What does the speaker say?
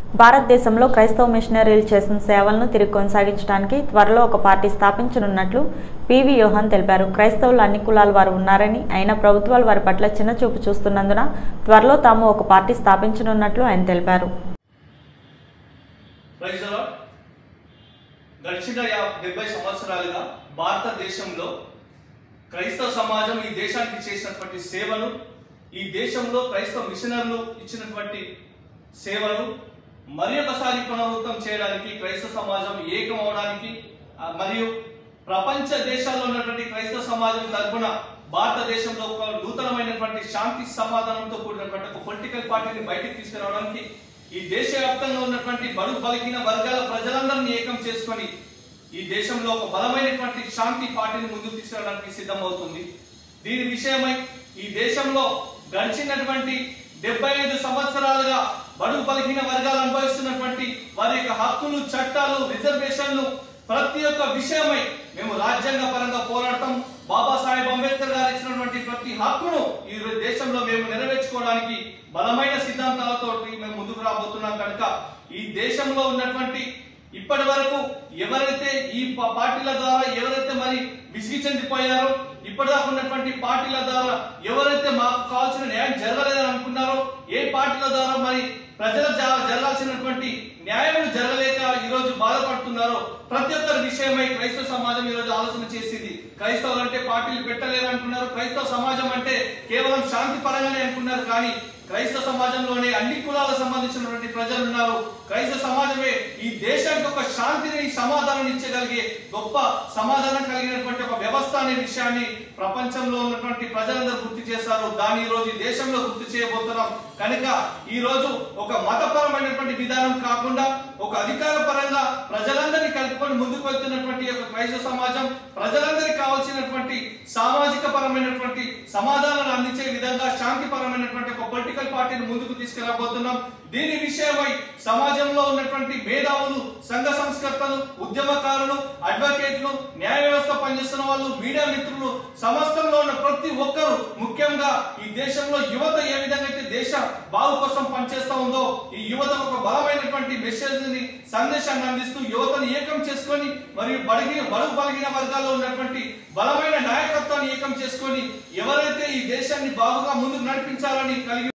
భారతదేశంలో క్రైస్తవ మిషనరీలు చేసిన సేవలను తిరిగి కొనసాగించడానికి త్వరలో ఒక పార్టీ స్థాపించనున్నట్లు పివి యోహాన్ తెలిపారు క్రైస్తవులు అన్ని కులాల వారు ఉన్నారని అయినా ప్రభుత్వాలు వారి పట్ల చిన్నచూపు చూస్తున్నందున త్వరలో తాము ఒక పార్టీ స్థాపించనున్నట్లు ఆయన తెలిపారు ప్రైజ్ ద లార్డ్. గడిచిన యా- డెబ్బై సంవత్సరాలుగా భారతదేశంలో క్రైస్తవ సమాజం ఈ దేశానికి చేసినటువంటి సేవలు ఈ దేశంలో క్రైస్తవ మిషనర్లు ఇచ్చినటువంటి సేవలు మరి ఒకసారి పునరావృతం చేయడానికి క్రైస్తవ సమాజం ఏకం అవడానికి ఆ, మరియు ప్రపంచ దేశాల్లో ఉన్నటువంటి క్రైస్తవ సమాజం తరపున భారతదేశంలో ఒక నూతనమైనటువంటి శాంతి సమాధానంతో కూడినటువంటి ఒక పొలిటికల్ పార్టీని బయటకు తీసుకురావడానికి ఈ దేశవ్యాప్తంగా ఉన్నటువంటి బడుగు బలిగిన వర్గాల ప్రజలందరినీ ఏకం చేసుకొని ఈ దేశంలో ఒక బలమైనటువంటి శాంతి పార్టీని ముందుకు తీసుకురావడానికి సిద్ధమవుతుంది దీని విషయమై ఈ దేశంలో గడిచినటువంటి డెబ్బై ఐదు సంవత్సరాలుగా బడుగు బలహీన వర్గాలు అనుభవిస్తున్నటువంటి వారి యొక్క హక్కులు చట్టాలు రిజర్వేషన్లు ప్రతి ఒక్క విషయమై మేము రాజ్యాంగ పరంగా పోరాడతాం బాబాసాహెబ్ అంబేద్కర్ గారు ఇచ్చినటువంటి ప్రతి హక్కును ఈ దేశంలో మేము నెరవేర్చుకోవడానికి బలమైన సిద్ధాంతాలతో మేము ముందుకు రాబోతున్నాం కనుక ఈ దేశంలో ఉన్నటువంటి ఇప్పటి వరకు ఎవరైతే ఈ ప- పార్టీల ద్వారా ఎవరైతే మరి విసిగి చెందిపోయారో ఇప్పటిదాకా ఉన్నటువంటి పార్టీల ద్వారా ఎవరైతే మాకు కావాల్సిన న్యాయం జరగలేదని అనుకున్నారో ఏ పార్టీల ద్వారా మరి ప్రజలకు జర- జరగాల్సినటువంటి న్యాయం జరగలేక ఈ రోజు బాధపడుతున్నారో ప్రతి ఒక్కరి విషయమై క్రైస్తవ సమాజం ఈ రోజు ఆలోచన చేసింది క్రైస్తవులు అంటే పార్టీలు పెట్టలేరు అనుకున్నారు క్రైస్తవ సమాజం అంటే కేవలం శాంతి పరంగానే అనుకున్నారు కానీ క్రైస్తవ సమాజంలోనే అన్ని కులాలకు సంబంధించినటువంటి ప్రజలు ఉన్నారు క్రైస్తవ సమాజమే ఈ దేశానికి ఒక శాంతిని సమాధానం ఇచ్చగలిగే గొప్ప సమాధానం కలిగినటువంటి ఒక వ్యవస్థ అనే విషయాన్ని ప్రపంచంలో ఉన్నటువంటి ప్రజలందరూ గుర్తు చేస్తారు దాన్ని ఈ రోజు ఈ దేశంలో గుర్తు చేయబోతున్నాం కనుక ఈ రోజు ఒక మతపరమైనటువంటి విధానం కాకుండా ఒక అధికార పరంగా ప్రజలందరినీ కలుపుకొని ముందుకు వెళ్తున్నటువంటి ఒక క్రైస్తవ సమాజం ప్రజలందరికీ కావాల్సినటువంటి సామాజిక పరమైనటువంటి సమాధానాలు అందించే విధంగా శాంతి పరమైనటువంటి ఒక పొలిటికల్ పార్టీని ముందుకు తీసుకురాబోతున్నాం దీని విషయమై సమాజంలో ఉన్నటువంటి మేధావులు సంఘ సంస్కర్తలు ఉద్యమకారులు అడ్వకేట్లు న్యాయ వ్యవస్థ పనిచేస్తున్న వాళ్ళు మీడియా మిత్రులు సమస్తంలో ఉన్న ప్రతి ఒక్కరూ ముఖ్యంగా ఈ దేశంలో యువత ఏ విధంగా అయితే దేశ బాగు కోసం పనిచేస్తా ఉందో ఈ యువత ఒక బలమైనటువంటి మెసేజ్ ని సందేశాన్ని అందిస్తూ యువతను ఏకం చేసుకొని మరియు బడిగిన బడుగు బలిగిన వర్గాల్లో ఉన్నటువంటి బలమైన నాయకత్వాన్ని ఏకం చేసుకొని ఎవరైతే ఈ దేశాన్ని బాగుగా ముందుకు నడిపించాలని కలిగి